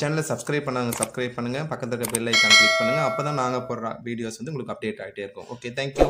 சேனலை சப்ஸ்கிரைப் பண்ணாங்க சப்ஸ்கிரைப் பண்ணுங்கள் பக்கத்தில் இருக்க பெல் ஐக்கான் கிளிக் பண்ணுங்கள் அப்போ தான் நாங்கள் போடுற வீடியோஸ் வந்து உங்களுக்கு அப்டேட் ஆகிட்டே இருக்கும் okay thank you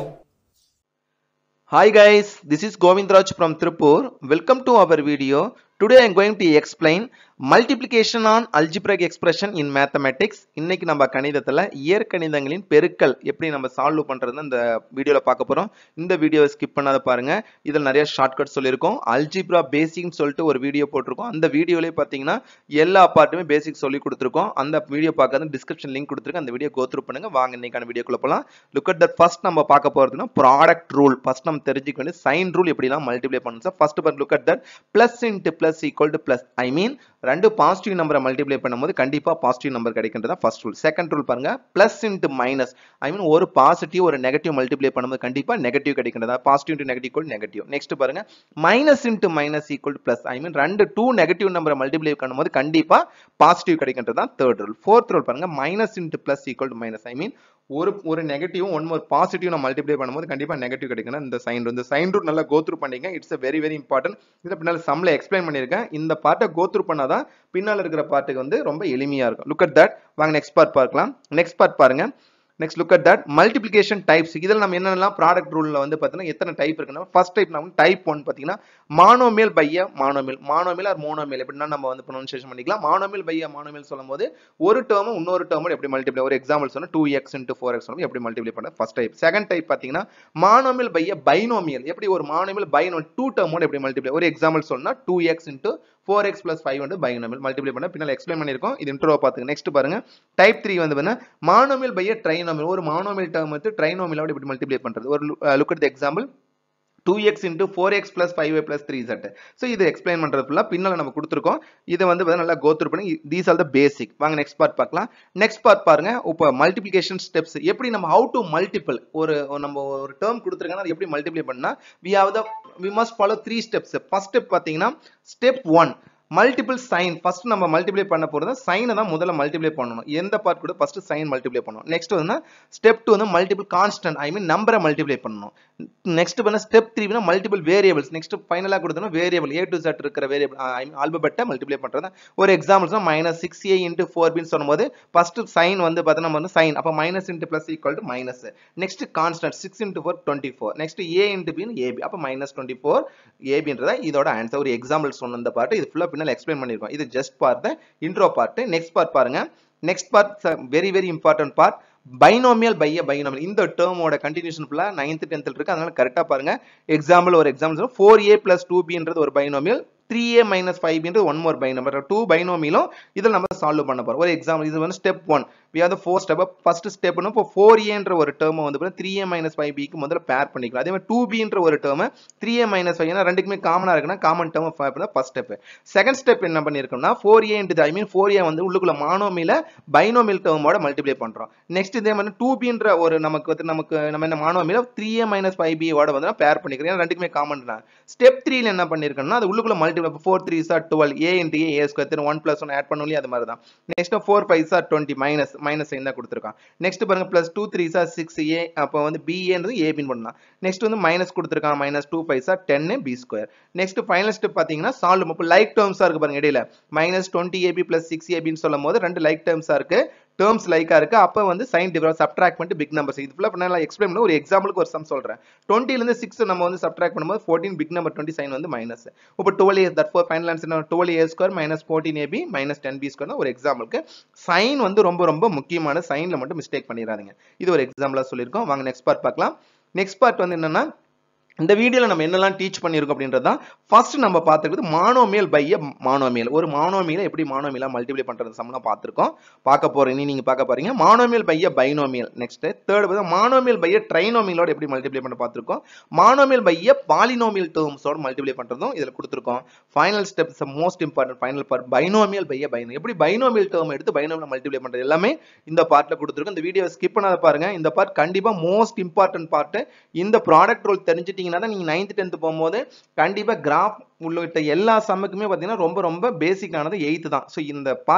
Hi guys, this is Govindraj from Tripur. Welcome to our video. Today I am going to explain multiplication on algebraic expression in mathematics. இன்னைக்கு நம்ம கணிதத்துல இயற்கணிதங்களின் பெருக்கல் எப்படி நம்ம சால்வ் பண்றதுன்னு இந்த வீடியோல பார்க்க போறோம் இந்த வீடியோவை ஸ்கிப் பண்ணாத பாருங்க இதில் நிறைய ஷார்ட்கட் சொல்லியிருக்கோம் அல்ஜிப்ரா பேசிக்னு சொல்லிட்டு ஒரு வீடியோ போட்டிருக்கோம் அந்த வீடியோலயே பார்த்தீங்கன்னா எல்லா பார்ட்டுமே பேசிக் சொல்லி கொடுத்துருக்கோம் அந்த வீடியோ பார்க்காத டிஸ்கிரிப்ஷன் லிங்க் கொடுத்துருக்கேன் அந்த வீடியோ கோத்ரூ பண்ணுங்க வாங்க இன்னைக்கான வீடியோக்குள்ள போகலாம் லுக் அட் தட் ஃபர்ஸ்ட் நம்ம பார்க்க போறதுன்னா ப்ராடக்ட் ரூல் ஃபர்ஸ்ட் நம்ம தெரிஞ்சுக்க வேண்டிய சைன் ரூல் எப்படிலாம் மல்டிப்ளை பண்ணணும் sir first but look at that plus into plus equal to plus I mean ரெண்டு பாசிட்டிவ் நம்பரை மல்டிப்ளை பண்ணும்போது கண்டிப்பா பாசிட்டிவ் நம்பர் கிடைக்கின்றதா ஃபர்ஸ்ட் ரூல் செகண்ட் ரூல் பாருங்க plus into minus I mean ஒரு பாசிட்டிவ் ஒரு நெகட்டிவ் மல்டிப்ளை பண்ணும்போது கண்டிப்பா நெகட்டிவ் கிடைக்கின்றதா positive into negative equal negative next பாருங்க minus into minus equal plus I mean ரெண்டு டூ நெகட்டிவ் நம்பரை மல்டிப்ளை பண்ணும்போது கண்டிப்பா பாசிட்டிவ் கிடைக்கின்றதா தேர்ட் ரூல் ஃபோர்த் ரூல் பாருங்க minus into plus equal to minus I mean ஒரு ஒரு நெகட்டிவ் ஒன் ஒரு பாசிட்டிவ் நான் மல்டிப்ளை பண்ணும்போது கண்டிப்பா நெகட்டிவ் கிடைக்கணும் இந்த சைன் இந்த சைன் ரூட் நல்லா கோத்ரூ பண்ணீங்க இட்ஸ் வெரி வெரி இம்பார்ட்டன்ட் இதில் பின்னால் சம்ல எக்ஸ்பிளைன் பண்ணியிருக்கேன் இந்த பார்ட்டை கோத்ரூ பண்ணாதான் பின்னால் இருக்கிற பார்ட்டுக்கு வந்து ரொம்ப எளிமையா இருக்கும் லுக் அட் தட் வாங்க நெக்ஸ்ட் பார்ட் பார்க்கலாம் நெக்ஸ்ட் பார்ட் பாருங்க next look at that multiplication types இதில் நம்ம என்னென்னலாம் ப்ராடக்ட் ரூலில் வந்து பார்த்தீங்கன்னா எத்தனை டைப் இருக்குன்னா ஃபர்ஸ்ட் டைப் நம்ம டைப் ஒன் பார்த்தீங்கன்னா மானோமியல் பைய மானோமியல் மானோமியல் ஆர் மோனோமியல் எப்படின்னா நம்ம வந்து ப்ரொனன்சியேஷன் பண்ணிக்கலாம் மானோமியல் பைய மானோமியல் சொல்லும் போது ஒரு டேர்மும் இன்னொரு டேர்மும் எப்படி மல்டிப்ளை ஒரு எக்ஸாம்பிள் சொன்னா two x into four x எப்படி மல்டிப்ளை பண்ண ஃபர்ஸ்ட் டைப் செகண்ட் டைப் பார்த்தீங்கன்னா மானோமியல் பைய பைனோமியல் எப்படி ஒரு மானோமியல் பைனோ டூ டேர்மோட எப்படி மல்டிப்ளை ஒரு எக்ஸாம்பிள் சொன்னா two x into four x plus five வந்து பைனோமியல் மல்டிப்ளை பண்ண பின்னால் எக்ஸ்பிளைன் பண்ணியிருக்கோம் இது இன்ட்ரோ பார்த்துங்க நெக்ஸ்ட் பாருங்க டைப் த்ரீ வந்து பார்த்தீங்கன்னா மானோமியல் பைய ட்ரைனோமியல் ஒரு மானோமியல் டேர்ம் வந்து ட்ரைனோமியலோட எப்படி மல்டிப்ளை பண்றது ஒரு look at example two x into four x plus five plus three set so இது எக்ஸ்பிளைன் பண்ணுறது ஃபுல்லாக பின்னால் நம்ம கொடுத்துருக்கோம் இதை வந்து நல்லா கோத்ரூ பண்ணி தீஸ் ஆர் த பேசிக் வாங்க நெக்ஸ்ட் பார்ட் பார்க்கலாம் நெக்ஸ்ட் பார்ட் பாருங்க இப்போ மல்டிபிளிகேஷன் ஸ்டெப்ஸ் எப்படி நம்ம ஹவு டு மல்டிபிள் ஒரு நம்ம ஒரு டேர்ம் கொடுத்துருக்காங்கன்னா அது எப்படி மல்டிப்ளை பண்ணால் we have the we must follow three steps first step பார்த்தீங்கன்னா step one multiple sign first நம்ம மல்டிப்ளை பண்ண போறது சைனை தான் முதல்ல மல்டிப்ளை பண்ணணும் எந்த பார்ட் கூட ஃபர்ஸ்ட் சைன் மல்டிப்ளை பண்ணணும் நெக்ஸ்ட் வந்து ஸ்டெப் டூ வந்து மல்டிபிள் கான்ஸ்டன்ட் ஐ மீன் நம்பரை மல்டிப்ளை பண்ணணும் நெக்ஸ்ட் பண்ண step three multiple variables next ஃபைனலாக கொடுத்தோம்னா வேரியபிள் ஏ டு செட் இருக்கிற வேரியபிள் ஐ மீன் ஆல்பபெட்டை மல்டிப்ளை பண்றது ஒரு examples minus six A into four பின்னு சொல்லும்போது ஃபர்ஸ்ட் சைன் வந்து பார்த்தோன்னா வந்து சைன் அப்போ minus into plus equal to minus next constant six into four twenty four next A into B AB அப்போ மைனஸ் டுவெண்ட்டி ஃபோர் ஏபின்றதா இதோட ஆன்சர் ஒரு எக்ஸாம்பிள் சொன்ன இந்த பாட்டு இது ஃபுல்லாக பின்னால் எக்ஸ்பிளைன் பண்ணியிருக்கோம் இது just part intro part next part பாருங்க next part very very important part binomial பைய பைனோமியல் இந்த டேர்மோட கண்டினியூஷன் ஃபுல்லா நைன்த் டென்த்தில் இருக்கு அதனால கரெக்டா பாருங்க எக்ஸாம்பிள் ஒரு example four A plus two பின்றது ஒரு பைனோமியல் த்ரீ ஏ மைனஸ் ஃபைவ்ன்றது ஒன் மோர் பைனோமியல் டூ பைனோமியலும் இதில் நம்ம சால்வ் பண்ண போறோம் ஒரு எக்ஸாம்பிள் இது வந்து step one we are the four step first ஸ்டெப்னு இப்போ ஃபோர் ஏன்ற ஒரு டேர்மை வந்து த்ரீ ஏ மைனஸ் ஃபைவ் பிக்கு முதல்ல பேர் பண்ணிக்கலாம் அதே மாதிரி டூ பின்ற ஒரு டேர்மை த்ரீ ஏ மைனஸ் ஃபைவ் ஏன்னா ரெண்டுக்குமே காமனாக இருக்குன்னா common term first step second step என்ன பண்ணியிருக்கோம்னா four A into I mean four A வந்து உள்ளுக்குள்ள மானோமியில பைனோமியல் டேர்மோட மல்டிப்ளை பண்றோம் நெக்ஸ்ட் இதே மாதிரி டூ பின்ற ஒரு நமக்கு வந்து நமக்கு நம்ம என்ன மானோமியில த்ரீ ஏ மைனஸ் ஃபைவ் பியோட வந்து பேர் பண்ணிக்கிறோம் ஏன்னா ரெண்டுக்குமே காமன் தான் ஸ்டெப் த்ரீல என்ன பண்ணியிருக்கோம்னா அது உள்ளுக்குள்ள மல்டிப்ளை ஃபோர் த்ரீ சார் twelve A into A A square one plus one add பண்ணி அது மாதிரி தான் next four five sir twenty minus minus sign தான் கொடுத்துருக்கான் நெக்ஸ்ட் பாருங்க plus two three sir six A அப்போ வந்து பிஏன்றது ஏ பின் பண்ணலாம் நெக்ஸ்ட் வந்து மைனஸ் கொடுத்துருக்கான் மைனஸ் டூ ஃபைவ் சார் டென்னு B square next final step பார்த்தீங்கன்னா சால்வ் இப்போ லைக் டேர்ம்ஸாக இருக்கு பாருங்க இடையில minus twenty AB plus six ஏபின்னு சொல்லும் போது ரெண்டு லைக் டேர்ம்ஸாக இருக்கு டேர்ம்ஸ் லைக்கா இருக்கு அப்போ வந்து சைன் டிஃபரன்ஸ் சப்ட்ராக்ட் பண்ணிட்டு பிக் நம்பர்ஸ் இது ஃபுல்லாக நான் எக்ஸ்பிளைன் பண்ண ஒரு எக்ஸாம்பிளுக்கு ஒரு சம் சொல்றேன் டுவெண்ட்டிலேருந்து சிக்ஸ் நம்ம வந்து சப்ட்ராக்ட் பண்ணும்போது fourteen big number twenty sign வந்து மைனஸ் இப்போ twelve A that four final answer twelve A square minus fourteen AB minus ten B square ஒரு எக்ஸாம்பிளுக்கு சைன் வந்து ரொம்ப ரொம்ப முக்கியமான சைன்ல மட்டும் மிஸ்டேக் பண்ணிடாதீங்க இது ஒரு எக்ஸாம்பிளா சொல்லியிருக்கோம் வாங்க நெக்ஸ்ட் பார்ட் பார்க்கலாம் நெக்ஸ்ட் பார்ட் வந்து என்னன்னா இந்த வீடியோல நம்ம என்னெல்லாம் டீச் பண்ணியிருக்கோம் அப்படின்றது தான் ஃபர்ஸ்ட் நம்ம பார்த்துருக்கிறது மானோமியல் பைய மானோமியல் ஒரு மானோமியலை எப்படி மானோமியலா மல்டிப்ளை பண்றது சம்லாம் பார்த்துருக்கோம் பார்க்க போறோம் இனி நீங்க பார்க்க போறீங்க மானோமியல் பைய பைனோமியல் நெக்ஸ்ட் தேர்ட் வந்து மானோமியல் பைய ட்ரைனோமியலோட எப்படி மல்டிப்ளை பண்ண பார்த்துருக்கோம் மானோமியல் பைய பாலினோமியல் டேர்ம்ஸோட மல்டிப்ளை பண்றதும் இதில் கொடுத்துருக்கோம் final step most important final part binomial by பைனோ எப்படி பைனோமியல் டேர்ம் எடுத்து பைனோமியல் மல்டிப்ளை பண்றது எல்லாமே இந்த பார்ட்ல கொடுத்துருக்கோம் இந்த வீடியோ ஸ்கிப் பண்ணாத பாருங்க இந்த பார்ட் கண்டிப்பா மோஸ்ட் இம்பார்ட்டன்ட் பார்ட் இந்த ப்ராடக்ட் ரோல் தெரிஞ்சிட்டீங்கன்னா தான் நீங்க நைன்த் டென்த் போகும்போது கண்டிப்பா கிராஃப் உள்ளிட்ட எல்லா சம்முக்குமே பார்த்தீங்கன்னா ரொம்ப ரொம்ப பேசிக்கானது எயித்து தான் ஸோ இந்த பார்ட்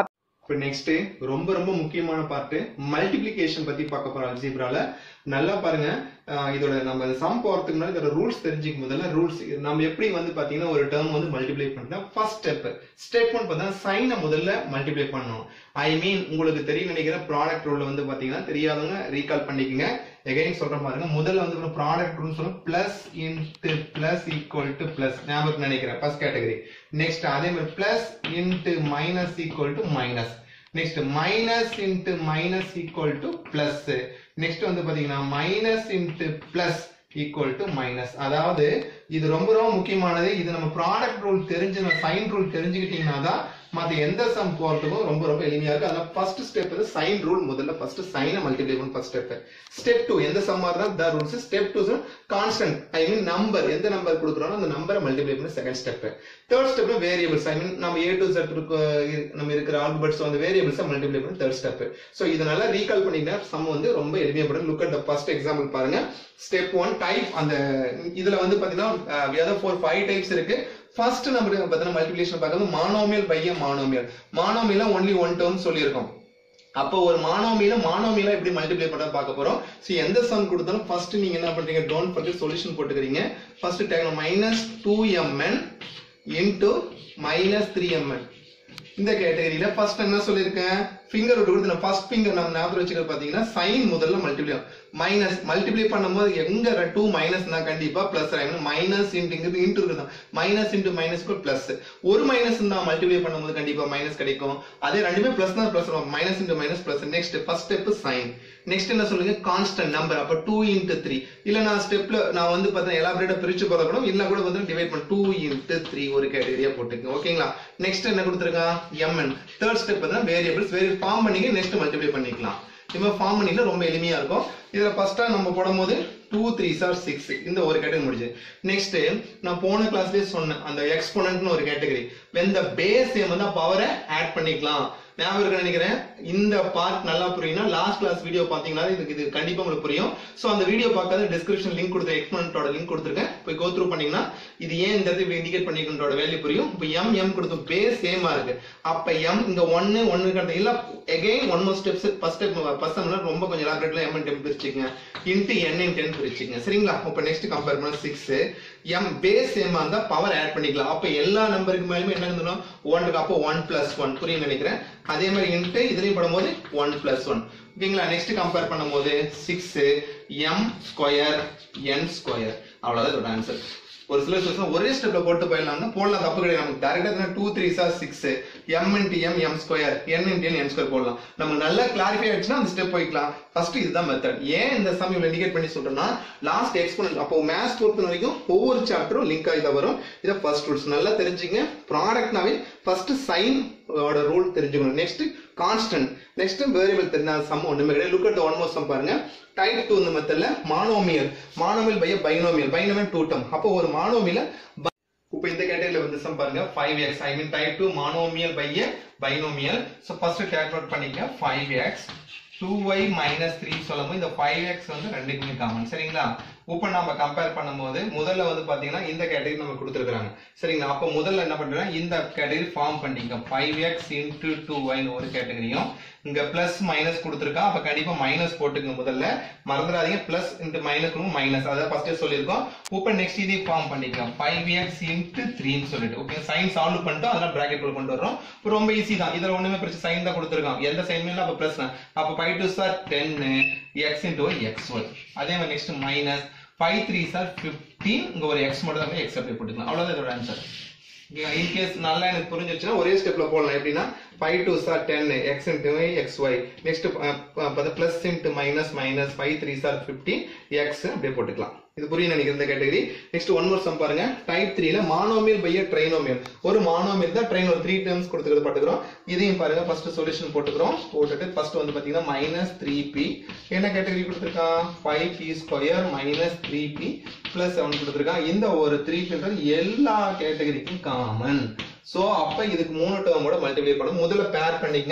இப்போ நெக்ஸ்ட் ரொம்ப ரொம்ப முக்கியமான பார்ட் மல்டிப்ளிகேஷன் பத்தி பார்க்க போறோம் அல்ஜிப்ரால நல்லா பாருங்க அஹ் இதோட நம்ம சம் போறதுக்கு முன்னாடி இதோட ரூல்ஸ் தெரிஞ்சுக்க முதல்ல ரூல்ஸ் நம்ம எப்படி வந்து பாத்தீங்கன்னா ஒரு டேர்ம் வந்து மல்டிப்ளை பண்ணா ஃபர்ஸ்ட் ஸ்டெப் ஸ்டெப் ஒன் பார்த்தா சைனை முதல்ல மல்டிப்ளை பண்ணணும் ஐ மீன் உங்களுக்கு தெரியும் நினைக்கிற ப்ராடக்ட் ரூல்ல வந்து பாத்தீங்கன்னா தெரியாதவங்க ரீகால் பண்ணிக்கங்க எகைன் சொல்றேன் பாருங்க முதல்ல வந்து ப்ராடக்ட் ரூல் சொல்லுங்க plus into plus equal to plus ஞாபகம் நினைக்கிறேன் ஃபர்ஸ்ட் கேட்டகரி நெக்ஸ்ட் அதே மாதிரி plus into minus equal to minus next minus into minus equal to plus next வந்து பாத்தீங்கன்னா minus into plus equal to minus அதாவது இது ரொம்ப ரொம்ப முக்கியமானது இது நம்ம ப்ராடக்ட் ரூல் தெரிஞ்சு சைன் ரூல் தெரிஞ்சுக்கிட்டீங்கன்னா தான் மற்ற எந்த சம் போறதுக்கும் ரொம்ப ரொம்ப எளிமையா இருக்கு அதனால ஃபர்ஸ்ட் ஸ்டெப் வந்து சைன் ரூல் முதல்ல ஃபர்ஸ்ட் சைனை மல்டிப்ளை பண்ணணும் ஃபர்ஸ்ட் ஸ்டெப் ஸ்டெப் டூ எந்த சம்மா இருந்தா the rules step two constant I mean number எந்த நம்பர் கொடுக்குறோம் அந்த நம்பரை மல்டிப்ளை பண்ண செகண்ட் ஸ்டெப் தேர்ட் ஸ்டெப்ல வேரியபிள்ஸ் ஐ மீன் நம்ம ஏ டு செட் நம்ம இருக்கிற ஆல்பர்ட்ஸ் வந்து வேரியபிள்ஸ் மல்டிப்ளை பண்ண தேர்ட் ஸ்டெப் ஸோ இதனால ரீகால் பண்ணிக்கிட்டா சம் வந்து ரொம்ப எளிமையா look at the first example பாருங்க ஸ்டெப் ஒன் டைப் அந்த இதுல வந்து பாத்தீங்கன்னா ஃபோர் ஃபைவ் டைப்ஸ் இருக்கு ஃபர்ஸ்ட் நம்ம பார்த்தீங்கன்னா மல்டிபிளேஷன் பார்க்கறது மானோமியல் பை மானோமியல் மானோமியல ஒன்லி ஒன் டேர்ம் சொல்லியிருக்கோம் அப்போ ஒரு மானோமியில மானோமியில எப்படி மல்டிப்ளை பண்றது பார்க்க போறோம் ஸோ எந்த சம் கொடுத்தாலும் ஃபர்ஸ்ட் நீங்க என்ன பண்றீங்க டோன்ட் ஃபர்கெட் சொல்யூஷன் போட்டுக்கிறீங்க first take minus two MN into minus three MN இந்த கேட்டகரியில ஃபர்ஸ்ட் என்ன சொல்லியிருக்கேன் ஃபிங்கர் விட்டு கொடுத்து ஃபர்ஸ்ட் ஃபிங்கர் நம்ம ஞாபகம் வச்சுக்கிறது பாத்தீங்கன்னா சைன் முதல்ல மல்டிப்ளை மைனஸ் மல்டிப்ளை பண்ணும்போது எங்க டூ மைனஸ்னா கண்டிப்பா பிளஸ் ஆயிடும் மைனஸ் இன்ட்டுங்கிறது இன்ட்டு இருக்குது மைனஸ் இன்ட்டு மைனஸ் பிளஸ் ஒரு மைனஸ் தான் மல்டிப்ளை பண்ணும்போது கண்டிப்பா மைனஸ் கிடைக்கும் அதே ரெண்டுமே பிளஸ் தான் plus minus into minus plus next first step sign next என்ன சொல்லுங்க கான்ஸ்டன்ட் நம்பர் அப்ப டூ இன்ட்டு த்ரீ இல்ல நான் ஸ்டெப்ல நான் வந்து பார்த்தா எலாபரேட்டா பிரிச்சு போற கூட இல்ல கூட வந்து டிவைட் பண்ண டூ இன்ட்டு த்ரீ ஒரு கேட்டகரியா போட்டுக்கோங்க ஓகேங்களா நெக்ஸ்ட் என்ன கொடுத்துருக்கான் எம்என் தேர்ட் ஸ்டெப் பார்த்தீங்கன்னா வேரியபிள்ஸ் வேரியபிள் ஃபார்ம் பண்ணிக்க நெக்ஸ்ட் மல்டிப்ளை பண்ணிக்கலாம் இது ஃபார்ம் பண்ணினா ரொம்ப எளிமையா இருக்கும் இதுல ஃபர்ஸ்டா நம்ம போடும்போது டூ த்ரீ சார் சிக்ஸ் இந்த ஒரு கேட்டகரி முடிச்சு நெக்ஸ்ட் நான் போன கிளாஸ்லயே சொன்னேன் அந்த எக்ஸ்போனன்ட்னு ஒரு கேட்டகரி வென் த பேஸ் வந்து பவரை ஆட் பண்ணிக்கலாம் ஞாபகம் இருக்கு நினைக்கிறேன் இந்த பார்ட் நல்லா புரியும்னா லாஸ்ட் கிளாஸ் வீடியோ பாத்தீங்கன்னா இதுக்கு இது கண்டிப்பா உங்களுக்கு புரியும் சோ அந்த வீடியோ பார்க்காத டிஸ்கிரிப்ஷன் லிங்க் கொடுத்த எக்ஸ்போனன்ட்டோட லிங்க் கொடுத்துருக்கேன் போய் கோ த்ரூ பண்ணீங்கன்னா இது ஏன் இந்த இடத்துல இண்டிகேட் பண்ணிக்கிறோட வேல்யூ புரியும் இப்போ எம் எம் கொடுத்த பேஸ் சேமா இருக்கு அப்ப எம் இங்க ஒன்னு ஒன்னு கடத்த இல்ல again one more steps first step first ரொம்ப கொஞ்சம் எலாபரேட்ல எம் டென் பிரிச்சுக்கங்க இன்ட்டு என் இன் டென் பிரிச்சுக்கங்க சரிங்களா இப்போ நெக்ஸ்ட் கம்பேர் பண்ண சிக்ஸ் எம் பேஸ் சேமா இருந்தா பவர் ஆட் பண்ணிக்கலாம் அப்ப எல்லா நம்பருக்கு மேலுமே என்ன இருந்தோம் ஒன்னுக்கு அப்போ ஒன் பிளஸ் ஒன் புரியும் நினைக்கிறேன் அதே மாதிரி இன்ட்டு இதுலயும் படும்போது ஒன் பிளஸ் ஒன் ஓகேங்களா நெக்ஸ்ட் கம்பேர் பண்ணும்போது six m square n square அவ்வளவுதான் இதோட ஆன்சர் ஒரு சில சொல்லுங்க ஒரே ஸ்டெப்ல போட்டு போயிடலாம் போடலாம் தப்பு கிடையாது நமக்கு டேரக்டா two three sir six m into m m square n into n square போடலாம் நம்ம நல்லா கிளாரிஃபை ஆயிடுச்சுன்னா அந்த ஸ்டெப் போய்க்கலாம் ஃபர்ஸ்ட் இதுதான் மெத்தட் ஏன் இந்த சம் இவ்வளவு இண்டிகேட் பண்ணி சொல்றேன்னா லாஸ்ட் எக்ஸ்போனன்ட் அப்போ மேத்ஸ் பொறுத்த வரைக்கும் ஒவ்வொரு சாப்டரும் லிங்க் ஆகி தான் வரும் இதை ஃபர்ஸ்ட் ரூல்ஸ் நல்லா தெரிஞ்சுங்க ப்ராடக்ட்னாவே ஃபர்ஸ்ட் சைன் ஓட ரூல் தெரிஞ்சுக்கணும் நெக்ஸ்ட் கான்ஸ்டன்ட் நெக்ஸ்ட் வேரியபிள் தெரிஞ்ச சம் ஒண்ணுமே கிடையாது look at one more sum பாருங்க டைப் டூ இந்த மெத்தட்ல மானோமியல் மானோமியல் பைய பைனோமியல் பைனோமியல் டூ டம் அப்போ ஒரு மானோமியல இப்போ இந்த கேட்டகரியில வந்து சம் பாருங்க 5x I mean type 2 monomial by a binomial so first calculate பண்ணிக்க 5x 2y மைனஸ் த்ரீ சொல்லும்போது இந்த 5x வந்து ரெண்டுக்குமே காமன் சரிங்களா இப்போ நம்ம கம்பேர் பண்ணும்போது முதல்ல வந்து பாத்தீங்கன்னா இந்த கேட்டகரி நம்ம கொடுத்துருக்காங்க சரிங்களா அப்போ முதல்ல என்ன பண்றேன் இந்த கேட்டகரி ஃபார்ம் பண்ணிக்க 5x இன்டூ டூ ஒய்னு ஒரு கேட்டகரியும் இங்க பிளஸ் மைனஸ் கொடுத்துருக்கா அப்ப கண்டிப்பா மைனஸ் போட்டுக்கங்க முதல்ல மறந்துடாதீங்க பிளஸ் இன்ட்டு மைனஸ் மைனஸ் அதான் ஃபர்ஸ்டே சொல்லியிருக்கோம் இப்போ நெக்ஸ்ட் இதே ஃபார்ம் பண்ணிக்கலாம் ஃபைவ் எக்ஸ் இன்ட்டு த்ரீன்னு சொல்லிட்டு ஓகே சைன் சால்வ் பண்ணிட்டோம் அதெல்லாம் பிராக்கெட் கொண்டு வரோம் இப்போ ரொம்ப ஈஸி தான் இதுல ஒண்ணுமே பிரச்சனை சைன் தான் கொடுத்துருக்கான் எந்த சைன் இல்லை அப்ப பிளஸ் அப்ப five two are ten x into x y அதே மாதிரி next minus five three sir fifteen இங்க ஒரு எக்ஸ் மட்டும் தான் எக்ஸ் அப்படியே போட்டுக்கலாம் அவ்வளவுதான் இதோட ஆன்சர் இன்கேஸ் நல்லா எனக்கு புரிஞ்சிருச்சுன்னா ஒரே ஸ்டெப்ல போடலாம் எப்படின்னா five two are ten x into x y next plus into minus minus five three sir fifteen x அப்படியே போட்டுக்கலாம் இது புரியும் நினைக்கிறேன் இந்த category next one more sum பாருங்க டைப் த்ரீல மானோமியல் பைய ட்ரைனோமியல் ஒரு மானோமியல் தான் ட்ரைன் ஒரு த்ரீ டேர்ம்ஸ் கொடுத்துக்கிறது பாத்துக்கிறோம் இதையும் பாருங்க ஃபர்ஸ்ட் சொல்யூஷன் போட்டுக்கிறோம் போட்டுட்டு ஃபர்ஸ்ட் வந்து பாத்தீங்கன்னா மைனஸ் த்ரீ பி என்ன கேட்டகரி கொடுத்துருக்கான் five p square minus three p plus seven கொடுத்துருக்கான் இந்த ஒரு த்ரீ பின்றது எல்லா கேட்டகரிக்கும் காமன் சோ அப்ப இதுக்கு மூணு டேர்மோட மல்டிப்ளை பண்ணும் முதல்ல பேர் பண்ணிக்கங்க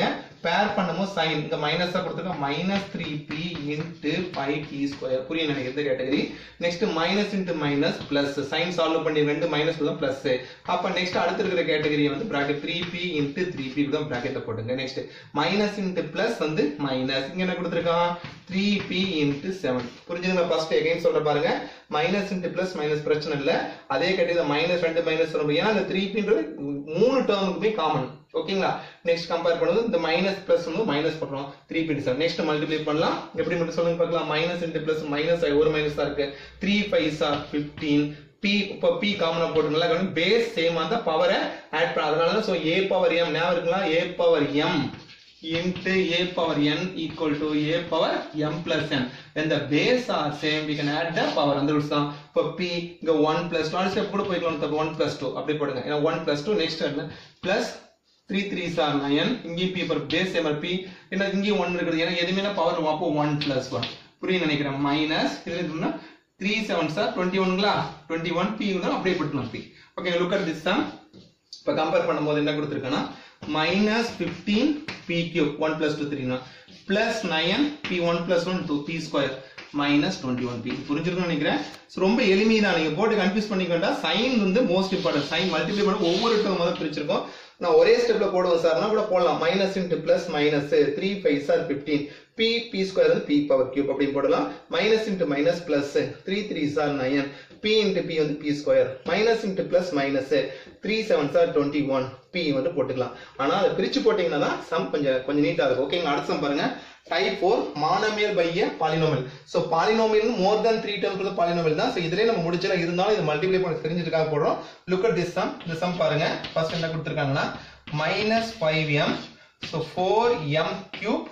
பேர் பண்ணும்போது சைன் இந்த மைனஸா கொடுத்துருக்கோம் minus three p into five p square புரியும் எனக்கு எந்த category next minus into minus plus sign solve பண்ணி ரெண்டு மைனஸ் தான் பிளஸ் அப்ப நெக்ஸ்ட் அடுத்து இருக்கிற கேட்டகரி வந்து bracket three p into three p தான் பிராக்கெட்ல போட்டுங்க நெக்ஸ்ட் மைனஸ் இன்ட்டு பிளஸ் வந்து மைனஸ் இங்க என்ன கொடுத்துருக்கான் த்ரீ பி இன்ட்டு செவன் புரிஞ்சுதுங்களா ஃபர்ஸ்ட் எகைன் சொல்ற பாருங்க மைனஸ் இன்ட்டு பிளஸ் மைனஸ் பிரச்சனை இல்ல அதே கேட்டகரி மைனஸ் ரெண்டு மைனஸ் ரொம்ப ஏன்னா இந்த த்ரீ பின்றது மூணு டேர்முக்குமே காமன் ஓகேங்களா நெக்ஸ்ட் கம்பேர் பண்ணும்போது இந்த மைனஸ் பிளஸ் வந்து மைனஸ் பண்றோம் த்ரீ பின் செவன் நெக்ஸ்ட் மல்டிப்ளை பண்ணலாம் எப்படி மட்டும் சொல்லுங்க பார்க்கலாம் மைனஸ் இன்ட்டு பிளஸ் மைனஸ் ஒரு மைனஸ் தான் இருக்கு three five sir fifteen p இப்போ பி காமனா போட்டு நல்லா கவனிங்க பேஸ் சேம் அந்த பவரை ஆட் பண்ண அதனால தான் ஸோ ஏ பவர் எம் ஞாபகம் இருக்குங்களா a power m into a power n equal to a power m plus n. When the base are same, we can add the power. அந்த rules தான். இப்போ p இங்க 1 plus 2 அடுத்த step கூட போய்க்கலாம் தப்பு 1 plus 2 அப்படி போடுங்க. ஏன்னா 1 plus 2 next என்ன plus 3 3 are 9 இங்கேயும் p power base same p என்ன இங்கேயும் 1 இருக்குது ஏன்னா எதுவுமே பவர் அப்போ 1 plus 1 புரியும் நினைக்கிறேன் மைனஸ் இதுல இருக்குன்னா 3 7 சார் 21ங்களா 21 p தான் அப்படியே போட்டுக்கலாம் p okay look at this sum இப்போ கம்பேர் பண்ணும்போது என்ன கொடுத்துருக்கேன்னா minus fifteen p cube one plus two த்ரீனா plus nine p one plus one two p square minus twenty one p புரிஞ்சிருக்கும்னு நினைக்கிறேன் So, ரொம்ப எளிமை தான் நீங்க போட்டு கன்ஃபியூஸ் பண்ணிக்க வேண்டாம் சைன் வந்து மோஸ்ட் இம்பார்ட்டன்ட் சைன் மல்டிப்ளை பண்ண ஒவ்வொரு டேர்ம் முதல் பிரிச்சிருக்கோம் நான் ஒரே ஸ்டெப்ல போடுவேன் சார்னா கூட போடலாம் minus into plus minus three five sir fifteen p p square வந்து பி பவர் கியூப் அப்படின்னு போடலாம் minus into minus plus three three sir nine p into p வந்து p square minus into plus minus three seven are twenty one p வந்து போட்டுக்கலாம் ஆனா அதை பிரிச்சு போட்டீங்கன்னா தான் சம் கொஞ்சம் கொஞ்சம் நீட்டா இருக்கும் ஓகேங்களா அடுத்த சம் பாருங்க type four monomial by a polynomial so polynomial more than three term polynomial தான் ஸோ இதுலேயே நம்ம முடிச்சல இருந்தாலும் இது மல்டிப்ளை பண்ண தெரிஞ்சிருக்காக போடுறோம் லுக் அட் திஸ் சம் இந்த சம் பாருங்க ஃபர்ஸ்ட் என்ன கொடுத்துருக்காங்கன்னா minus five m so four m cube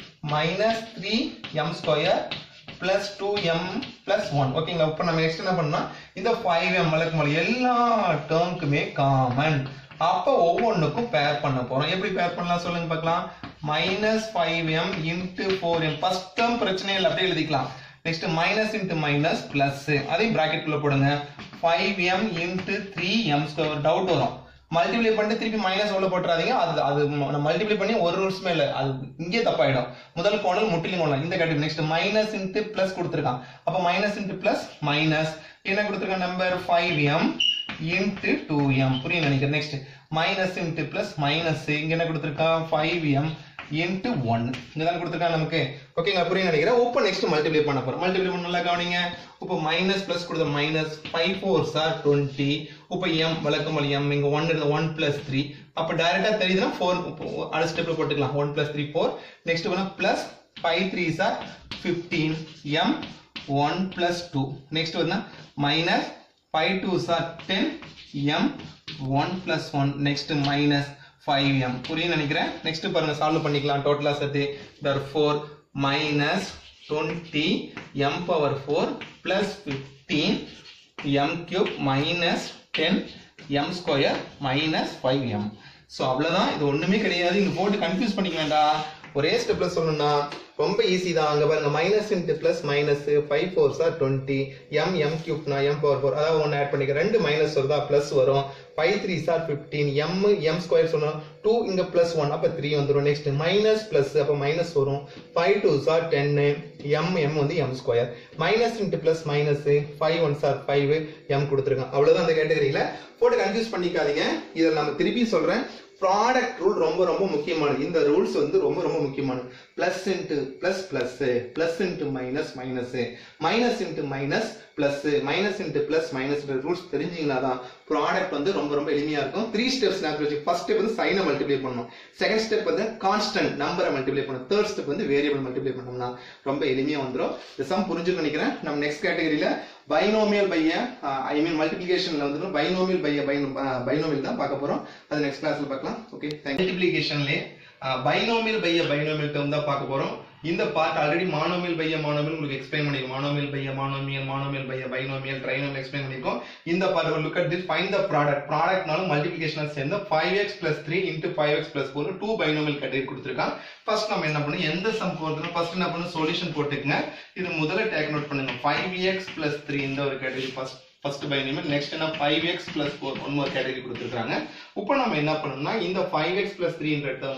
minus three m square plus two m plus one ஓகேங்களா இப்போ நம்ம நெக்ஸ்ட் என்ன பண்ணோம்னா இந்த ஃபைவ் எம் வழக்கு எல்லா டேர்முக்குமே காமன் அப்போ ஒவ்வொன்றுக்கும் பேர் பண்ண போறோம் எப்படி பேர் பண்ணலாம் சொல்லுங்க பார்க்கலாம் minus five m into four m first term பிரச்சனை இல்லை அப்படியே எழுதிக்கலாம் next minus into minus plus அதையும் bracket குள்ள போடுங்க five m into three m square doubt வரும் மல்டிப்ளை பண்ணிட்டு திருப்பி மைனஸ் உள்ள போட்டுறாதீங்க அது அது மல்டிப்ளை பண்ணி ஒரு ரூல்ஸ்மே இல்லை அது இங்கே தப்பாயிடும் முதல் கோணல் முற்றிலும் கோணல் இந்த category next minus into plus கொடுத்துருக்கான் அப்போ மைனஸ் இன்ட்டு பிளஸ் மைனஸ் என்ன கொடுத்துருக்கான் number five m into two m புரியும் நினைக்கிறேன் next minus into plus minus இங்க என்ன கொடுத்துருக்கான் ஃபைவ் எம் இன்ட்டு ஒன் இங்க தான் கொடுத்துருக்கான் நமக்கு ஓகேங்க புரியும் நினைக்கிறேன் இப்போ நெக்ஸ்ட் மல்டிப்ளை பண்ண போறோம் மல்டிப்ளை பண்ண நல்லா கவனிங்க இப்போ மைனஸ் பிளஸ் கொடுத்த minus five four are twenty இப்போ எம் வழக்கம் எம் இங்க ஒன் இருந்த ஒன் பிளஸ் த்ரீ அப்போ டைரக்டா தெரியுதுன்னா ஃபோர் அடுத்த ஸ்டெப்ல போட்டுக்கலாம் one plus three four next வேணா plus five three sir fifteen m one plus two next வந்து minus five two are ten m one plus one next minus five m புரியும் நினைக்கிறேன் நெக்ஸ்ட் பாருங்க சால்வ் பண்ணிக்கலாம் டோட்டலா சேர்த்து therefore minus twenty m power four plus fifteen m cube minus ten m square minus five m so அவ்வளோதான் இது ஒன்றுமே கிடையாது இங்கே போட்டு கன்ஃபியூஸ் பண்ணிக்க வேண்டாம் ஒரே ஸ்டெப்ல சொல்லணும்னா ரொம்ப ஈஸி தான் அங்க பாருங்க minus into plus minus five four are twenty m m கியூப்னா எம் பவர் ஃபோர் அதாவது ஒன்று ஆட் பண்ணிக்க ரெண்டு மைனஸ் வருதா பிளஸ் வரும் five three sir fifteen m m square சொன்னோம் டூ இங்க பிளஸ் ஒன் அப்போ த்ரீ வந்துடும் நெக்ஸ்ட் மைனஸ் பிளஸ் அப்போ மைனஸ் வரும் ஃபைவ் டூ சார் டென்னு எம் எம் வந்து m square minus into plus minus five one sir five m கொடுத்துருக்கேன் அவ்வளோதான் அந்த கேட்டகரியில போட்டு கன்ஃபியூஸ் பண்ணிக்காதீங்க இதை நம்ம திருப்பி சொல்றேன் ப்ராடக்ட் ரூல் ரொம்ப ரொம்ப முக்கியமானது இந்த ரூல்ஸ் வந்து ரொம்ப ரொம்ப முக்கியமானது plus into plus plus plus into minus minus minus into minus plus minus into plus minus rules தெரிஞ்சீங்கன்னா தான் ப்ராடக்ட் வந்து ரொம்ப ரொம்ப எளிமையா இருக்கும் த்ரீ ஸ்டெப்ஸ் நான் வச்சு ஃபர்ஸ்ட் ஸ்டெப் வந்து சைனை மல்டிப்ளை பண்ணணும் செகண்ட் ஸ்டெப் வந்து கான்ஸ்டன்ட் நம்பரை மல்டிப்ளை பண்ணணும் தேர்ட் ஸ்டெப் வந்து வேரியபிள் மல்டிப்ளை பண்ணோம்னா ரொம்ப எளிமையா வந்துடும் இந்த சம் புரிஞ்சுன்னு நினைக்கிறேன் நம்ம நெக்ஸ்ட் கேட்டகரியில பைனோமியல் பைய ஐ மீன் மல்டிபிளிகேஷன்ல வந்து பைனோமியல் பைய பைனோமியல் தான் பார்க்க போறோம் அது நெக்ஸ்ட் கிளாஸ்ல பார்க்கலாம் ஓகே மல்டிபிளிகேஷன்லேயே பைனோமியல் பைய பைனோமியல் டேர்ம் தான் பார்க்க போறோம் இந்த பார்ட் ஆல்ரெடி மானோமியல் பைய மானோமியல் உங்களுக்கு எக்ஸ்பிளைன் பண்ணிருக்கோம் மானோமியல் பைய மானோமியல் மானோமியல் பைய பைனோமியல் ட்ரைனோமியல் எக்ஸ்பிளைன் பண்ணிருக்கோம் இந்த part look at this find the product ப்ராடக்ட்னாலும் மல்டிபிளிகேஷன் சேர்ந்து five x plus three into five x plus four two binomial category கொடுத்துருக்கான் ஃபர்ஸ்ட் நம்ம என்ன பண்ணணும் எந்த சம் போடுறோம் ஃபர்ஸ்ட் என்ன பண்ணணும் சொல்யூஷன் போட்டுக்கங்க இது முதல்ல டேக் நோட் பண்ணுங்க ஃபைவ் எக்ஸ் பிளஸ் த்ரீ இந்த ஒரு category first first binomial next என்ன five x plus four one more category கொடுத்துருக்காங்க இப்போ நம்ம என்ன பண்ணணும்னா இந்த ஃபைவ் எக்ஸ் பிளஸ் த்ரீன்ற டேர்ம் வந்து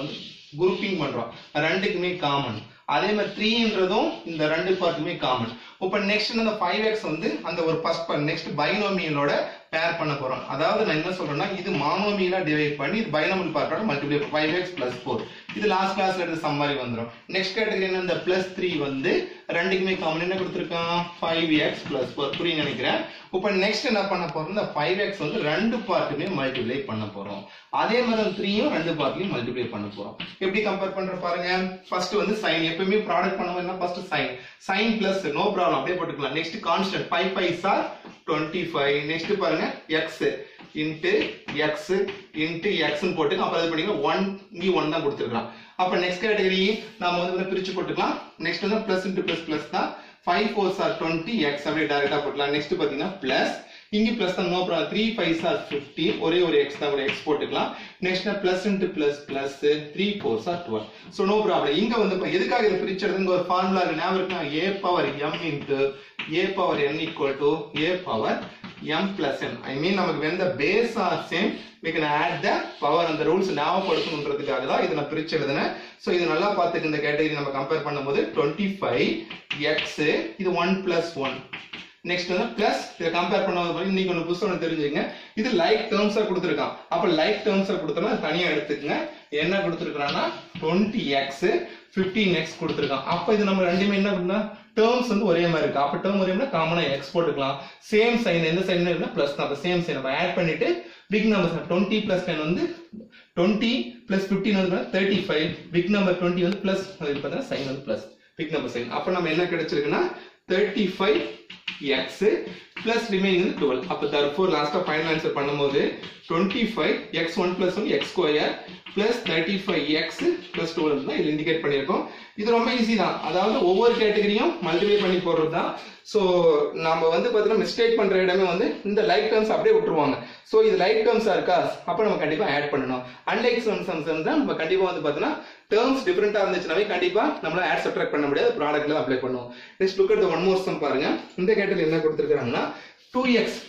குரூப்பிங் பண்றோம் ரெண்டுக்குமே காமன் அதே மாதிரி த்ரீன்றதும் இந்த ரெண்டு பார்ட்டுமே காமன் இப்போ நெக்ஸ்ட் இந்த ஃபைவ் எக்ஸ் வந்து அந்த ஒரு ஃபர்ஸ்ட் நெக்ஸ்ட் பைனோமியலோட பேர் பண்ண போறோம் அதாவது நான் என்ன சொல்றேன்னா இது மானோமியலா டிவைட் பண்ணி இது பைனோமியல் பார்ட்டோட multiply five x plus four இது லாஸ்ட் கிளாஸ்ல எடுத்த சம் மாதிரி வந்துடும் நெக்ஸ்ட் கேட்டகரி என்ன இந்த பிளஸ் த்ரீ வந்து ரெண்டுக்குமே காமன் என்ன கொடுத்துருக்கான் ஃபைவ் எக்ஸ் பிளஸ் ஃபோர் புரியும் நினைக்கிறேன் இப்போ நெக்ஸ்ட் என்ன பண்ண போறோம் இந்த ஃபைவ் எக்ஸ் வந்து ரெண்டு பார்ட்டுமே மல்டிப்ளை பண்ண போறோம் அதே மாதிரி அந்த த்ரீயும் ரெண்டு பார்ட்லயும் மல்டிப்ளை பண்ண போறோம் எப்படி கம்பேர் பண்ற பாருங்க ஃபர்ஸ்ட் வந்து சைன் எப்பவுமே ப்ராடக்ட் பண்ணும்போது first sign sign plus no problem அப்படியே போட்டுக்கலாம் next constant five five sir twenty five next பாருங்க எக்ஸ் இன்ட்டு எக்ஸ் இன்ட்டு எக்ஸ்னு போட்டு அப்புறம் இது பண்ணிக்கலாம் ஒன் இங்கே ஒன் தான் கொடுத்துருக்கலாம் அப்ப நெக்ஸ்ட் கேட்டகரி நாம வந்து இதை பிரிச்சு போட்டுக்கலாம் நெக்ஸ்ட் வந்து பிளஸ் இன்ட்டு பிளஸ் பிளஸ் தான் five four are twenty x அப்படியே டேரக்டா போட்டுக்கலாம் நெக்ஸ்ட் பாத்தீங்கன்னா பிளஸ் இங்க பிளஸ் தான் no problem three five are fifty ஒரே ஒரு எக்ஸ் தான் ஒரு எக்ஸ் போட்டுக்கலாம் next plus into plus plus three four sir twelve so no problem இங்க வந்து இப்ப எதுக்காக இதை பிரிச்சது இங்க ஒரு ஃபார்முலா இருக்கு ஞாபகம் இருக்கா a power m into a power n equal to a power m plus n. I mean நமக்கு when the base are same we can add the power அந்த ரூல்ஸ் ஞாபகப்படுத்தணுன்றதுக்காக தான் இதை நான் பிரிச்சு எழுதுனேன் ஸோ இது நல்லா பார்த்துக்கு இந்த கேட்டகரி நம்ம கம்பேர் பண்ணும்போது டுவெண்ட்டி ஃபைவ் எக்ஸ் இது ஒன் பிளஸ் ஒன் நெக்ஸ்ட் வந்து பிளஸ் இதை கம்பேர் பண்ணும்போது இன்னைக்கு ஒன்று புதுசு தெரிஞ்சுங்க இது லைக் டேர்ம்ஸா கொடுத்துருக்கான் அப்ப லைக் டேர்ம்ஸா கொடுத்தோம்னா தனியா எடுத்துக்கங்க என்ன கொடுத்துருக்கான்னா டுவெண்ட்டி எக்ஸ் பிப்டீன் எக்ஸ் கொடுத்துருக்கான் அப்ப இது நம்ம ரெண்டுமே என்ன பண்ணா டேர்ம்ஸ் வந்து ஒரே மாதிரி இருக்கு அப்ப டேர்ம் ஒரே மாதிரி காமனா எக்ஸ் போட்டுக்கலாம் சேம் சைன் எந்த சைன் இருந்தா பிளஸ் தான் அப்ப சேம் சைன் நம்ம ஆட் பண்ணிட்டு big number twenty plus ten வந்து டுவெண்ட்டி பிளஸ் பிப்டீன் வந்து thirty five big number twenty வந்து பிளஸ் பார்த்தீங்கன்னா சைன் வந்து பிளஸ் பிக் நம்பர் சைன் அப்ப நம்ம என்ன கிடைச்சிருக்குன்னா thirty five x plus remaining வந்து டுவெல் அப்போ தர்ஃபோர் லாஸ்ட்டாக ஃபைனல் ஆன்சர் பண்ணும்போது twenty five x one plus one x square plus thirty five x plus twelve தான் இதில் இண்டிகேட் பண்ணியிருக்கோம் இது ரொம்ப ஈஸி தான் அதாவது ஒவ்வொரு கேட்டகரியும் மல்டிப்ளை பண்ணி போடுறது தான் ஸோ நம்ம வந்து பார்த்தீங்கன்னா மிஸ்டேக் பண்ற இடமே வந்து இந்த லைக் டேர்ம்ஸ் அப்படியே விட்டுருவாங்க ஸோ இது லைக் டேர்ம்ஸா இருக்கா அப்போ நம்ம கண்டிப்பாக ஆட் பண்ணணும் அன்லைக் சம்ஸ் தான் நம்ம கண்டிப்பாக வந்து பார்த்தீங்கன்னா டேர்ம்ஸ் டிஃப்ரெண்டா இருந்துச்சுனாவே கண்டிப்பா நம்மளால ஆட் சப்ட்ராக்ட் பண்ண முடியாது ப்ராடக்ட்ல அப்ளை பண்ணுவோம் next look at one more sum பாருங்க இந்த கேட்டகரி என்ன கொடுத்துருக்காங்கன்னா two x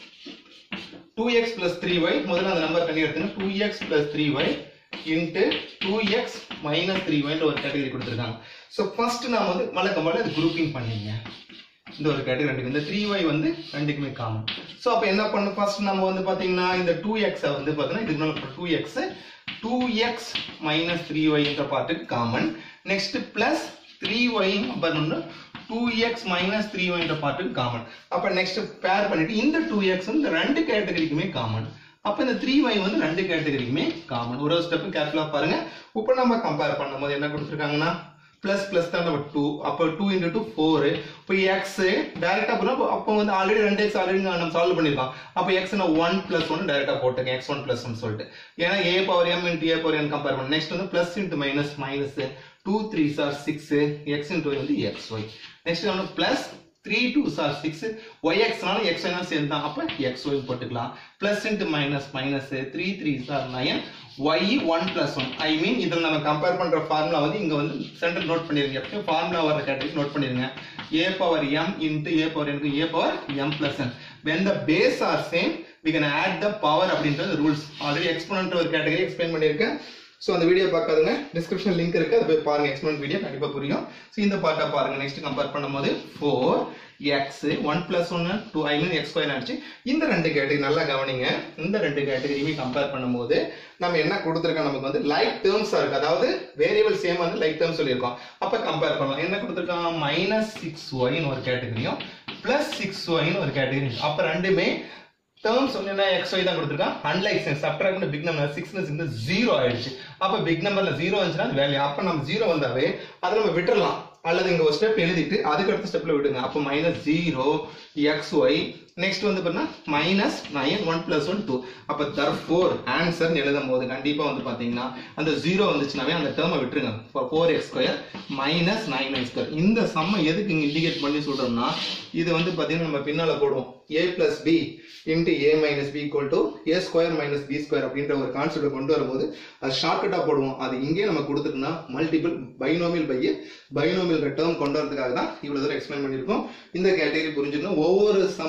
two x plus three y முதல்ல அந்த நம்பர் தண்ணி எடுத்துங்க two x plus three y into two x minus three ஒய்ன்ற ஒரு கேட்டகரி கொடுத்துருக்காங்க ஸோ ஃபர்ஸ்ட் நாம வந்து வழக்கம் போல இது குரூப்பிங் பண்ணிங்க இந்த ஒரு கேட்டகரி ரெண்டுக்கு இந்த த்ரீ ஒய் வந்து ரெண்டுக்குமே காமன் ஸோ அப்போ என்ன பண்ணணும் ஃபர்ஸ்ட் நம்ம வந்து பார்த்தீங்கன்னா இந்த டூ எக்ஸை வந்து பார்த்தீங்கன்னா இதுக்கு மேலே two x two x minus three ஒய்ன்ற பார்ட்டுக்கு common next plus three y பண்ணணும்னா டூ எக்ஸ் மைனஸ் த்ரீ ஒய்ன்ற பார்ட்டுக்கு காமன் அப்போ நெக்ஸ்ட் பேர் பண்ணிட்டு இந்த டூ எக்ஸ் இந்த ரெண்டு கேட்டகரிக்குமே காமன் அப்போ இந்த த்ரீ ஒய் வந்து ரெண்டு கேட்டகரிக்குமே காமன் ஒரு ஸ்டெப் கேர்ஃபுல்லாக பாருங்க இப்போ நம்ம கம்பேர் பண்ணும்போது என்ன கொடுத்துருக்காங்கன்னா பிளஸ் பிளஸ் தான் நம்ம டூ அப்போ டூ இன்டு டூ ஃபோர் இப்போ எக்ஸ் டேரக்டா போனா அப்போ வந்து ஆல்ரெடி ரெண்டு எக்ஸ் ஆல்ரெடி நம்ம சால்வ் பண்ணிருக்கோம் அப்போ எக்ஸ் நான் ஒன் பிளஸ் ஒன் டேரக்டா போட்டுக்கேன் எக்ஸ் ஒன் பிளஸ் ஒன் சொல்லிட்டு ஏன்னா a power m into a power n compare பண்ண நெக்ஸ்ட் வந்து plus into minus minus two three sir six x into வந்து எக்ஸ் ஒய் நெக்ஸ்ட் வந்து plus three two sir six y எக்ஸ்னாலும் x ஒய்னா சேர்ந்து தான் அப்போ எக்ஸ் ஒய் போட்டுக்கலாம் plus into minus minus three three sir nine y one plus one I mean இதில் நம்ம கம்பேர் பண்ற ஃபார்முலா வந்து இங்க வந்து சென்டர் நோட் பண்ணிருங்க எப்பயும் ஃபார்முலா வர கேட்டகரி நோட் பண்ணிருங்க a power m into a power எனக்கு a power m plus n when the base are same we can add the power அப்படின்றது ரூல்ஸ் ஆல்ரெடி எக்ஸ்போனன்ட் ஒரு கேட்டகரி எக்ஸ்பிளைன் பண்ணியிருக்கேன் so அந்த video பார்க்காதுங்க description link இருக்கு அதை போய் பாருங்க எக்ஸ்பிளைன் வீடியோ கண்டிப்பா புரியும் ஸோ இந்த பார்ட்டை பாருங்க நெக்ஸ்ட் கம்பேர் பண்ணும்போது ஃபோர் எக்ஸ் ஒன் பிளஸ் ஒன்னு two I mean x square ஆச்சு இந்த ரெண்டு கேட்டகரி நல்லா கவனிங்க இந்த ரெண்டு கேட்டகரியுமே கம்பேர் பண்ணும்போது நம்ம என்ன கொடுத்துருக்கோம் நமக்கு வந்து லைக் டேர்ம்ஸா இருக்கு அதாவது வேரியபிள் சேம் வந்து லைக் டேர்ம் சொல்லியிருக்கோம் அப்ப கம்பேர் பண்ணலாம் என்ன கொடுத்துருக்கான் மைனஸ் சிக்ஸ் ஒய்னு ஒரு கேட்டகரியும் பிளஸ் சிக்ஸ் ஒய்னு ஒரு கேட்டகரி அப்ப ரெண்டுமே டேர்ம்ஸ் வந்து என்ன எக்ஸ் ஒய் தான் கொடுத்துருக்கான் unlike signs subtract big number six இருந்து ஜீரோ ஆயிடுச்சு அப்ப பிக் நம்பர்ல ஜீரோ வந்துச்சுன்னா அது வேல்யூ அப்ப நம்ம ஜீரோ வந்தாவே அதை நம்ம விட்டுறலாம் அல்லது இங்க ஒரு ஸ்டெப் எழுதிட்டு அதுக்கு அடுத்த ஸ்டெப்ல விடுங்க அப்ப minus zero x y next வந்து பார்த்தீங்கன்னா minus nine one plus one two அப்போ தர் ஃபோர் ஆன்சர் எழுதும் போது கண்டிப்பாக வந்து பார்த்தீங்கன்னா அந்த ஜீரோ வந்துச்சுனாவே அந்த டேர்மை விட்டுருங்க four x square minus nine x square இந்த சம்மை எதுக்கு இங்கே இண்டிகேட் பண்ணி சொல்றோம்னா இது வந்து பார்த்தீங்கன்னா நம்ம பின்னால போடுவோம் a plus b into a minus b equal to a square minus b square அப்படின்ற ஒரு கான்செப்டை கொண்டு வரும்போது அது ஷார்ட்கட்டாக போடுவோம் அது இங்கே நம்ம கொடுத்துட்டுனா multiple binomial by binomial term கொண்டு வரதுக்காக தான் இவ்வளோ தூரம் எக்ஸ்பிளைன் பண்ணியிருக்கோம் இந்த கேட்டகரி புரிஞ்சுக்கணும் ஒவ்வொரு சம்முமே திருப்பி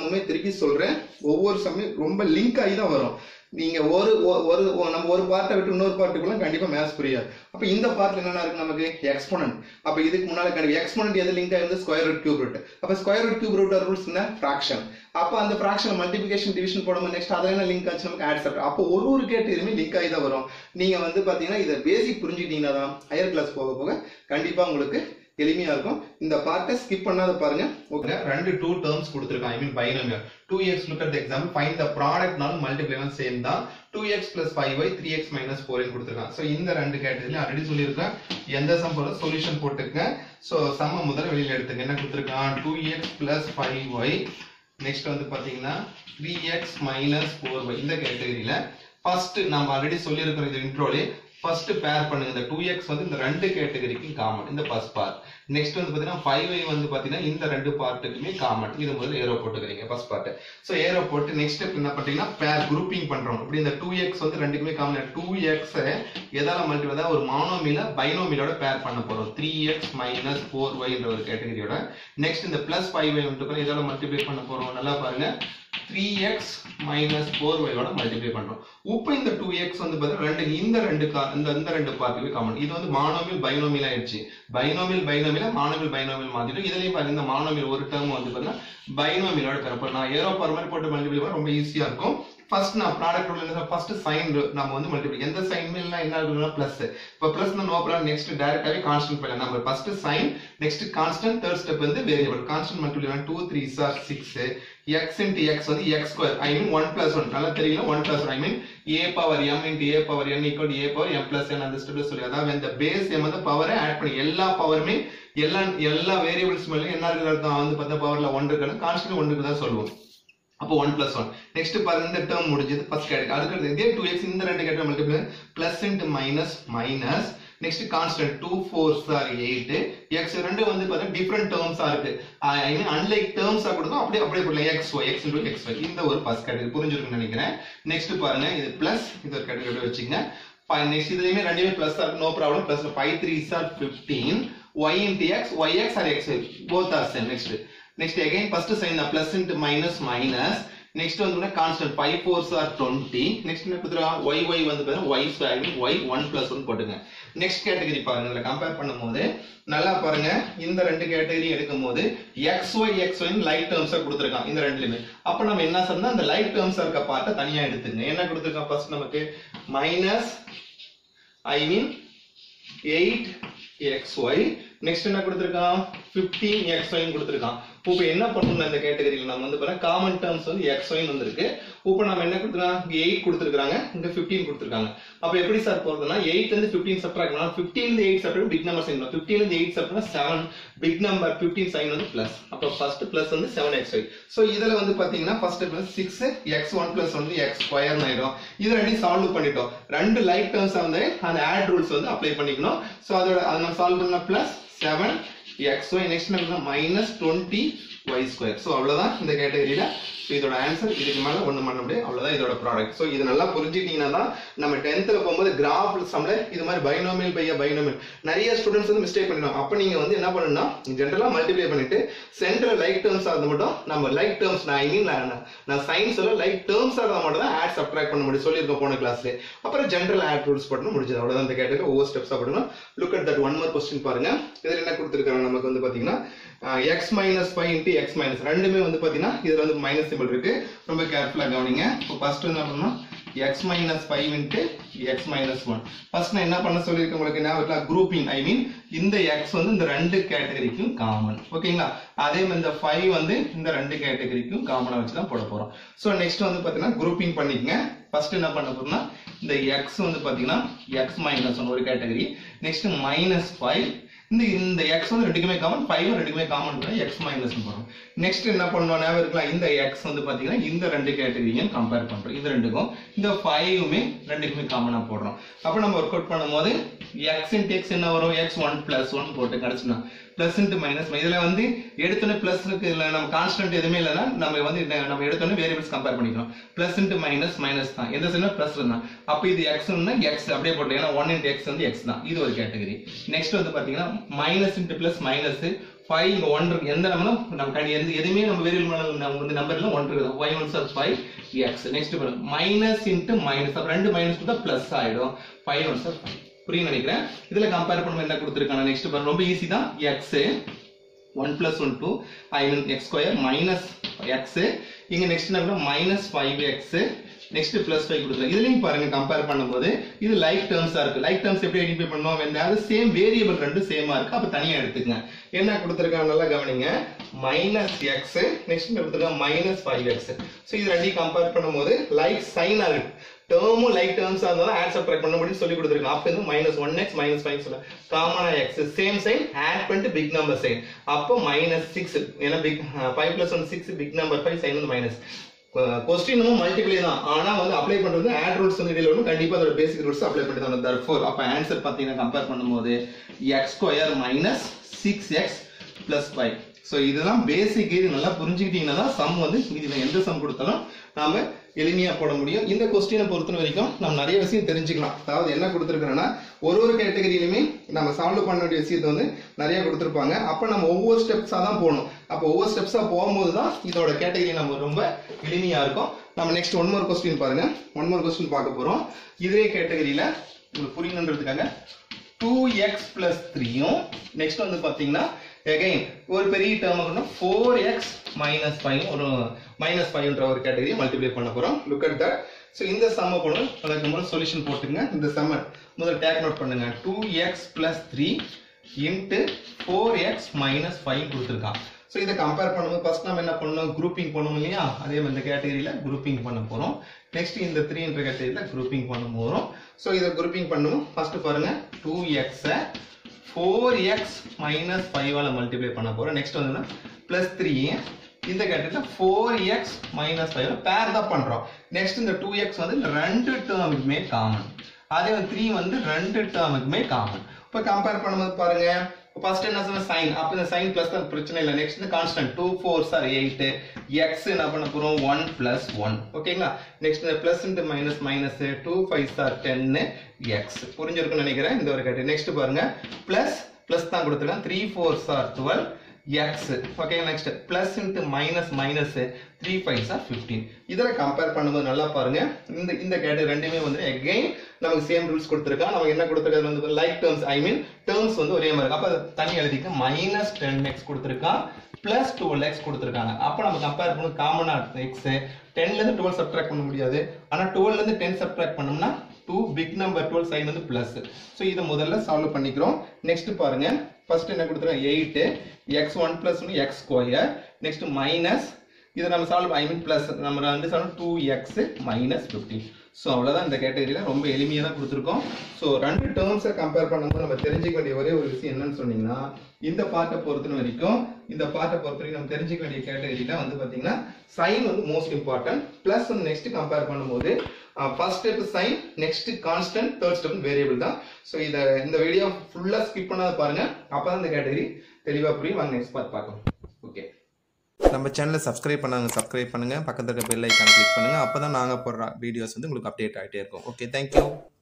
திருப்பி சொல்றேன் ஒவ்வொரு சமயம் ரொம்ப லிங்க் ஆகி தான் வரும் நீங்க ஒரு ஒ- ஒரு ஒ- நம்ம ஒரு பார்ட்டை விட்டு இன்னொரு பார்ட்டுக்குள்ள கண்டிப்பா மேத்ஸ் புரியாது அப்ப இந்த பார்ட்ல என்னென்ன இருக்கு நமக்கு எக்ஸ்போனன்ட் அப்ப இதுக்கு முன்னால கண்டிப்பா எக்ஸ்போனன்ட் எது லிங்க் ஆயிருந்து ஸ்கொயர் ரூட் கியூப் ரூட் அப்ப square root cube root rules என்ன ஃபிராக்ஷன் அப்ப அந்த ஃபிராக்ஷன் மல்டிபிகேஷன் டிவிஷன் போடும்போது நெக்ஸ்ட் அதுல என்ன லிங்க் ஆச்சு நமக்கு ஆட் செப்ட் அப்போ ஒரு ஒரு கேட்டகரியுமே லிங்க் ஆகி தான் வரும் நீங்க வந்து பாத்தீங்கன்னா இதை பேசிக் புரிஞ்சுக்கிட்டீங்கன்னா தான் ஹையர் கிளாஸ் போக போக கண்டிப்பா உங்களுக்கு எளிமையா இருக்கும் இந்த பார்ட்டை ஸ்கிப் பண்ணாத பாருங்க ஓகே ரெண்டு டூ டேர்ம்ஸ் கொடுத்துருக்காங்க I mean binomial two x look at example find the product நாலும் மல்டிப்ளைனாலும் சேம் தான் two x plus five y three x minus four கொடுத்துருக்காங்க ஸோ இந்த ரெண்டு கேட்டகரியில ஆல்ரெடி சொல்லியிருக்கேன் எந்த சம் போல சொல்யூஷன் போட்டுக்கங்க ஸோ சம்ம முதல்ல வெளியில எடுத்துங்க என்ன கொடுத்துருக்கான் two x plus five y next வந்து பாத்தீங்கன்னா three x minus four y இந்த கேட்டகரியில ஃபர்ஸ்ட் நம்ம ஆல்ரெடி சொல்லியிருக்கிற இது இன்ட்ரோலே ஃபர்ஸ்ட் பேர் பண்ணுங்க இந்த டூ எக்ஸ் வந்து இந்த ரெண்டு கேட்டகரிக்கு காமன் இந்த ஃபர்ஸ்ட் பார்ட் நெக்ஸ்ட் வந்து பாத்தீங்கன்னா ஃபைவ் ஒய் வந்து பாத்தீங்கன்னா இந்த ரெண்டு பார்ட்டுக்குமே காமன் இது முதல்ல ஏரோ போட்டுக்கிறீங்க ஃபர்ஸ்ட் பார்ட் ஸோ ஏரோ போட்டு நெக்ஸ்ட் ஸ்டெப் என்ன பண்றீங்கன்னா பேர் குரூப்பிங் பண்றோம் இப்படி இந்த டூ எக்ஸ் வந்து ரெண்டுக்குமே காமன் டூ எக்ஸ் எதால மல்டி அதாவது ஒரு மானோமில பைனோமிலோட பேர் பண்ண போறோம் த்ரீ எக்ஸ் மைனஸ் ஃபோர் ஒய்ன்ற ஒரு கேட்டகரியோட நெக்ஸ்ட் இந்த பிளஸ் ஃபைவ் ஒய் வந்துட்டு இதோட மல்டிப்ளை பண்ண போறோம் நல்லா பாருங்க த்ரீ எக்ஸ் மைனஸ் ஃபோர் ஒயோட மல்டிப்ளை பண்றோம் இப்போ இந்த டூ எக்ஸ் வந்து பார்த்தீங்கன்னா ரெண்டு இந்த ரெண்டு கா- இந்த இந்த ரெண்டு பார்ட்டுக்கு காமன் இது வந்து மானோமியல் பைனோமியல் ஆயிடுச்சு பைனோமியல் பைனோமியல மானோமியல் பைனோமியல் மாத்திட்டு இதுலயும் பாருங்க இந்த மானோமியல் ஒரு டேர்ம் வந்து பார்த்தீங்கன்னா பைனோமியலோட பிறப்பு நான் ஏரோ பர் மாதிரி போட்டு மல்டிப்ளை பண்ண ரொம்ப ஈஸியா இருக்கும் ஃபர்ஸ்ட் நான் ப்ராடக்ட் உள்ள ஃபர்ஸ்ட் சைன் நம்ம வந்து மல்டிப்ளை எந்த சைன் என்ன என்ன இருக்குன்னா பிளஸ் இப்போ பிளஸ் நோ ப்ராப்ளம் நெக்ஸ்ட் டைரக்டாவே கான்ஸ்டன்ட் பண்ணலாம் நம்ம first sign next constant third step வந்து variable constant multiply two three sir six x into x வந்து x square I mean one plus one நல்லா தெரியல one plus one I mean a power m into a power n equal a power m plus n அந்த ஸ்டெப்ல சொல்லி அதாவது இந்த base M வந்து பவரை ஆட் பண்ணி எல்லா பவருமே எல்லா எல்லா வேரியபிள்ஸ் மேலே என்ன இருக்கிறது வந்து பார்த்தா பவர்ல ஒன் இருக்கணும் கான்ஸ்டன்ட் ஒன்றுக்கு தான் சொல்லுவோம் அப்போ ஒன் பிளஸ் ஒன் நெக்ஸ்ட் பாருங்க இந்த டேர்ம் முடிஞ்சது ஃபர்ஸ்ட் கேட்டகரி அடுத்தது இதே டூ எக்ஸ் இந்த ரெண்டு category multiply plus into minus minus next constant two four sir eight x ரெண்டு வந்து பார்த்தீங்கன்னா டிஃப்ரெண்ட் டேர்ம்ஸா இருக்கு ஐ மீன் அன்லைக் டேர்ம்ஸா கொடுக்கும் அப்படியே அப்படியே போடலாம் x y x into x y இந்த ஒரு ஃபர்ஸ்ட் கேட்டகரி புரிஞ்சிருக்குன்னு நினைக்கிறேன் நெக்ஸ்ட் பாருங்க இது பிளஸ் இது ஒரு கேட்டகரி வச்சுங்க நெக்ஸ்ட் இதுலயுமே ரெண்டுமே பிளஸ் இருக்கு no problem plus five three sir fifteen y into x y x are x both are same next next again first sign தான் plus into minus minus next வந்து constant five fours are twenty next என்ன கொடுத்துருக்காங்க y y வந்து பாருங்க y square y one plus one போட்டுங்க next category பாருங்க இதுல compare பண்ணும்போது நல்லா பாருங்க இந்த ரெண்டு கேட்டகரி எடுக்கும் போது x y x y like டேர்ம்ஸா கொடுத்துருக்கான் இந்த ரெண்டுலயுமே அப்ப நம்ம என்ன சொன்னா அந்த லைட் டேர்ம்ஸா இருக்க பார்ட்டை தனியா எடுத்துங்க என்ன கொடுத்துருக்கான் ஃபர்ஸ்ட் நமக்கு minus I mean eight x y next என்ன கொடுத்துருக்கான் பிப்டீன் எக்ஸ் ஒய்னு கொடுத்துருக்கான் இப்போ என்ன பண்ணணும் இந்த கேட்டகரியில் நம்ம வந்து பாருங்க காமன் டேர்ம்ஸ் வந்து எக்ஸ் ஒய்னு வந்திருக்கு இப்போ நம்ம என்ன கொடுத்துருக்காங்க இங்க எயிட் கொடுத்துருக்காங்க இங்க பிப்டீன் கொடுத்துருக்காங்க அப்ப எப்படி சார் போறதுன்னா எயிட் வந்து பிப்டீன் சப்ட்ராக்ட் பண்ணலாம் fifteen eight subtract big number sign fifteen இருந்து eight subtract seven big number fifteen sign வந்து பிளஸ் அப்போ ஃபர்ஸ்ட் பிளஸ் வந்து செவன் எக்ஸ் ஒய் ஸோ இதுல வந்து பாத்தீங்கன்னா first plus six x one plus வந்து எக்ஸ் ஸ்கொயர் ஆயிடும் இது ரெண்டையும் சால்வ் பண்ணிட்டோம் ரெண்டு லைட் டேர்ம்ஸ் வந்து அந்த ஆட் ரூல்ஸ் வந்து அப்ளை பண்ணிக்கணும் ஸோ அதோட அதை நம்ம சால்வ் பண்ணலாம் plus seven x y next என்ன minus twenty y square so அவ்வளோதான் இந்த கேட்டகரியில ஸோ இதோட ஆன்சர் இதுக்கு மேலே ஒன்றும் பண்ண முடியாது அவ்வளோதான் இதோட ப்ராடக்ட் ஸோ இது நல்லா புரிஞ்சுக்கிட்டீங்கன்னா தான் நம்ம டென்த்தில் போகும்போது கிராஃப் சம்ல இது மாதிரி பைனோமியல் பைய பைனோமியல் நிறைய ஸ்டூடெண்ட்ஸ் வந்து மிஸ்டேக் பண்ணிடுவாங்க அப்போ நீங்கள் வந்து என்ன பண்ணணும்னா ஜென்ரலாக மல்டிப்ளை பண்ணிட்டு சென்டர் லைக் டேர்ம்ஸ் இருந்தால் மட்டும் நம்ம லைக் டேர்ம்ஸ் நான் ஐ மீன் நான் சயின்ஸ் சொல்ல லைக் டேர்ம்ஸ் இருந்தால் மட்டும் தான் ஆட் சப்ட்ராக்ட் பண்ண முடியும் சொல்லியிருக்கோம் போன கிளாஸ்ல அப்புறம் ஜென்ரல் ஆட் ரூல்ஸ் போட்டு முடிஞ்சது அவ்வளோதான் இந்த கேட்டகரி ஒவ்வொரு ஸ்டெப்ஸாக பண்ணணும் look at that one more question பாருங்க இதில் என்ன கொடுத்துருக்காங்க நமக்கு வந்து பார்த்தீங்கன்னா x minus five into x minus ரெண்டுமே வந்து பார்த்தீங்கன்னா இதில் வந்து மைனஸ் சிம்பிள் இருக்கு ரொம்ப கேர்ஃபுல்லாக கவனிங்க இப்போ ஃபர்ஸ்ட் என்ன பண்ணணும் x minus five into x minus one first நான் என்ன பண்ண சொல்லியிருக்கேன் உங்களுக்கு ஞாபகம் குரூப்பிங் ஐ மீன் இந்த எக்ஸ் வந்து இந்த ரெண்டு கேட்டகரிக்கும் காமன் ஓகேங்களா அதே மாதிரி இந்த ஃபைவ் வந்து இந்த ரெண்டு கேட்டகரிக்கும் காமனாக வச்சு தான் போட போகிறோம் ஸோ நெக்ஸ்ட் வந்து பார்த்தீங்கன்னா குரூப்பிங் பண்ணிக்கங்க ஃபர்ஸ்ட் என்ன பண்ண போறோம்னா இந்த எக்ஸ் வந்து பார்த்தீங்கன்னா எக்ஸ் மைனஸ் ஒன் ஒரு கேட்டகரி நெக்ஸ்ட் மைனஸ் ஃபைவ் இந்த இந்த எக்ஸ் வந்து ரெண்டுக்குமே காமன் ஃபைவ் ரெண்டுக்குமே காமன் பண்ணி எக்ஸ் மைனஸ் போறோம் நெக்ஸ்ட் என்ன பண்ணோம் ஞாபகம் இருக்கலாம் இந்த எக்ஸ் வந்து பாத்தீங்கன்னா இந்த ரெண்டு கேட்டகரியும் கம்பேர் பண்றோம் இது ரெண்டுக்கும் இந்த ஃபைவுமே ரெண்டுக்குமே காமனா போடுறோம் அப்ப நம்ம ஒர்க் அவுட் பண்ணும்போது எக்ஸ் இன்ட் எக்ஸ் என்ன வரும் எக்ஸ் ஒன் பிளஸ் ஒன் போட்டு கிடைச்சுனா பிளஸ் இன்ட்டு மைனஸ் இதுல வந்து எடுத்தோன்னே பிளஸ் இருக்கு இல்ல நம்ம கான்ஸ்டன்ட் எதுவுமே இல்லைன்னா நம்ம வந்து இந்த- நம்ம எடுத்தோன்னே வேரியபிள்ஸ் கம்பேர் பண்ணிக்கிறோம் பிளஸ் இன்ட்டு மைனஸ் மைனஸ் தான் எந்த சைடுனா பிளஸ் தான் அப்ப இது எக்ஸ்னா எக்ஸ் அப்படியே போட்டு ஏன்னா ஒன் இன்ட்டு எக்ஸ் வந்து எக்ஸ் தான் இது ஒரு கேட்டகரி நெக்ஸ்ட் வந்து பாத்தீங்கன்னா minus into plus minus five இங்க ஒன் இருக்கு எந்த நம்பரும் நம்ம கண்டி எந்த எதுவுமே நம்ம வேரியபிள் நம்ம வந்து நம்பர்ல ஒன் இருக்குது y one sir five x next பாருங்க மைனஸ் இன்ட்டு மைனஸ் அப்ப ரெண்டு மைனஸ் கொடுத்தா பிளஸ் ஆயிடும் ஃபைவ் ஒன் சார் ஃபைவ் புரியும் நினைக்கிறேன் இதுல கம்பேர் பண்ணும்போது என்ன கொடுத்துருக்காங்க நெக்ஸ்ட் பாருங்க ரொம்ப ஈஸி தான் x one plus one two I mean x square minus x இங்க நெக்ஸ்ட் என்ன minus five x next plus five கொடுத்துருங்க இதுலயும் பாருங்க கம்பேர் பண்ணும்போது இது லைக் டேர்ம்ஸா இருக்கு லைக் டேர்ம்ஸ் எப்படி ஐடென்டிஃபை பண்ணுவோம் வேண்டாம் சேம் வேரியபிள் ரெண்டும் சேமா இருக்கு அப்ப தனியா எடுத்துக்கங்க என்ன கொடுத்துருக்காங்க நல்லா கவனிங்க மைனஸ் எக்ஸ் நெக்ஸ்ட் கொடுத்துருக்காங்க மைனஸ் ஃபைவ் எக்ஸ் ஸோ இது ரெண்டையும் கம்பேர் பண்ணும்போது லைக் சைனா இருக்கு டேர்மும் லைக் டேர்ம்ஸா இருந்தாலும் ஆட் சப்ட்ராக்ட் பண்ண முடியும் சொல்லி கொடுத்துருக்காங்க அப்ப இருந்து minus one x minus five சொல்ல காமனா எக்ஸ் சேம் சைன் ஆட் பண்ணிட்டு பிக் நம்பர் சைன் அப்போ மைனஸ் சிக்ஸ் ஏன்னா big five plus one six big number five sign வந்து மைனஸ் கொஸ்டினும் மல்டிப்ளை தான் ஆனா வந்து அப்ளை பண்றது ஆட் ரூல்ஸ் வந்து இடையில வரும் கண்டிப்பா அதோட பேசிக் ரூல்ஸ் அப்ளை பண்ணி தான் தர்ஃபோர் அப்ப ஆன்சர் பாத்தீங்கன்னா கம்பேர் பண்ணும்போது x square minus six x plus five so இதெல்லாம் பேசிக் இது நல்லா புரிஞ்சுக்கிட்டீங்கன்னா தான் சம் வந்து இதுல எந்த சம் கொடுத்தாலும் நாம எளிமையா போட முடியும் இந்த கொஸ்டினை பொறுத்த வரைக்கும் நம்ம நிறைய விஷயம் தெரிஞ்சுக்கலாம் அதாவது என்ன கொடுத்துருக்கிறோன்னா ஒரு ஒரு கேட்டகரியிலுமே நம்ம சால்வ் பண்ண வேண்டிய விஷயத்தை வந்து நிறைய கொடுத்துருப்பாங்க அப்ப நம்ம ஒவ்வொரு ஸ்டெப்ஸா தான் போகணும் அப்போ ஒவ்வொரு ஸ்டெப்ஸா போகும்போது தான் இதோட கேட்டகரி நம்ம ரொம்ப எளிமையா இருக்கும் நம்ம நெக்ஸ்ட் ஒன் மோர் கொஸ்டின் பாருங்க ஒன் மோர் கொஸ்டின் பார்க்க போறோம் இதே கேட்டகரியில உங்களுக்கு புரியணுன்றதுக்காக டூ எக்ஸ் பிளஸ் த்ரீயும் நெக்ஸ்ட் வந்து பாத்தீங்கன்னா எகைன் ஒரு பெரிய term four x minus five ஒரு மைனஸ் ஃபைவ்ன்ற ஒரு கேட்டகரி மல்டிப்ளை பண்ண போறோம் லுக் அட் தட் ஸோ இந்த சம்ம போடணும் அதுக்கு முதல்ல சொல்யூஷன் போட்டுங்க இந்த சம்ம முதல்ல டேக் நோட் பண்ணுங்க two x plus three into four x minus five கொடுத்துருக்கான் ஸோ இதை கம்பேர் பண்ணும்போது ஃபர்ஸ்ட் நம்ம என்ன பண்ணோம் குரூப்பிங் பண்ணோம் இல்லையா அதே மாதிரி இந்த கேட்டகரியில குரூப்பிங் பண்ண போறோம் நெக்ஸ்ட் இந்த த்ரீன்ற கேட்டகரியில குரூப்பிங் பண்ண போறோம் ஸோ இதை குரூப்பிங் பண்ணுவோம் ஃபர்ஸ்ட் பாருங்க டூ எக்ஸை ஃபோர் எக்ஸ் மைனஸ் ஃபைவால மல்டிப்ளை பண்ண போறோம் நெக்ஸ்ட் வந்து பிளஸ் த்ரீ இந்த கேட்டகரியில் ஃபோர் எக்ஸ் மைனஸ் ஃபைவ் பேர் தான் பண்றோம் நெக்ஸ்ட் இந்த டூ எக்ஸ் வந்து இந்த ரெண்டு டேர்முக்குமே காமன் அதே வந்து த்ரீ வந்து ரெண்டு டேர்முக்குமே காமன் இப்போ கம்பேர் பண்ணும்போது பாருங்க ஃபர்ஸ்ட் என்ன சொன்ன சைன் அப்போ இந்த சைன் பிளஸ் தான் பிரச்சனை இல்லை நெக்ஸ்ட் இந்த constant two four sir eight x என்ன பண்ண போறோம் ஒன் பிளஸ் ஒன் ஓகேங்களா நெக்ஸ்ட் இந்த plus into minus minus two five sir டென்னு எக்ஸ் புரிஞ்சிருக்கும்னு நினைக்கிறேன் இந்த ஒரு கேட்டு நெக்ஸ்ட் பாருங்க பிளஸ் பிளஸ் தான் கொடுத்துருக்கேன் three four sir twelve x okay next plus into minus minus three five sir fifteen இதில் கம்பேர் பண்ணும்போது நல்லா பாருங்க இந்த இந்த கேட்டு ரெண்டுமே வந்து எகைன் நமக்கு சேம் ரூல்ஸ் கொடுத்துருக்கா நமக்கு என்ன கொடுத்துருக்காது வந்து like terms I mean terms வந்து ஒரே மாதிரி அப்போ தனி எழுதிக்க மைனஸ் டென் எக்ஸ் கொடுத்துருக்கா பிளஸ் டுவெல் எக்ஸ் கொடுத்துருக்காங்க அப்போ நம்ம கம்பேர் பண்ணும் காமனா எக்ஸ் டென்ல இருந்து டுவெல் சப்ட்ராக்ட் பண்ண முடியாது ஆனா டுவெல்ல இருந்து டென் சப்ட்ராக்ட் பண்ணோம்னா two big number twelve sign வந்து பிளஸ் ஸோ இதை முதல்ல சால்வ் பண்ணிக்கிறோம் நெக்ஸ்ட் பாருங்க ஃபர்ஸ்ட் என்ன கொடுத்துருக்கோம் eight x one plus one x square next minus இதை நம்ம சால்வ் ஐ மீன் பிளஸ் நம்ம வந்து solve two x minus fifteen so அவ்வளோதான் இந்த கேட்டகரியில் ரொம்ப எளிமையாக தான் கொடுத்துருக்கோம் ஸோ ரெண்டு டேர்ம்ஸை கம்பேர் பண்ணும்போது நம்ம தெரிஞ்சுக்க வேண்டிய ஒரே ஒரு விஷயம் என்னன்னு சொன்னீங்கன்னா இந்த பார்ட்டை பொறுத்த வரைக்கும் இந்த பார்ட்டை பொறுத்த வரைக்கும் நம்ம தெரிஞ்சுக்க வேண்டிய கேட்டகரியில் வந்து பார்த்தீங்கன்னா சைன் வந்து மோஸ்ட் இம்பார்ட்டன்ட் ப்ளஸ் வந்து நெக்ஸ்ட் கம்பேர் பண்ணும்போது first step sign next constant third step variable தான் ஸோ இதை இந்த வீடியோ ஃபுல்லாக ஸ்கிப் பண்ணாத பாருங்க அப்போ தான் இந்த கேட்டகரி தெளிவாக புரியும் வாங்க நெக்ஸ்ட் பார்த்து பார்க்கலாம் ஓகே நம்ம சேனலை சப்ஸ்கிரைப் பண்ணாங்க சப்ஸ்கிரைப் பண்ணுங்கள் பக்கத்தில் இருக்க பெல் ஐக்கான் கிளிக் பண்ணுங்கள் அப்போ தான் நாங்கள் போடுற வீடியோஸ் வந்து உங்களுக்கு அப்டேட் ஆகிட்டே இருக்கும் ஓகே தேங்க்யூ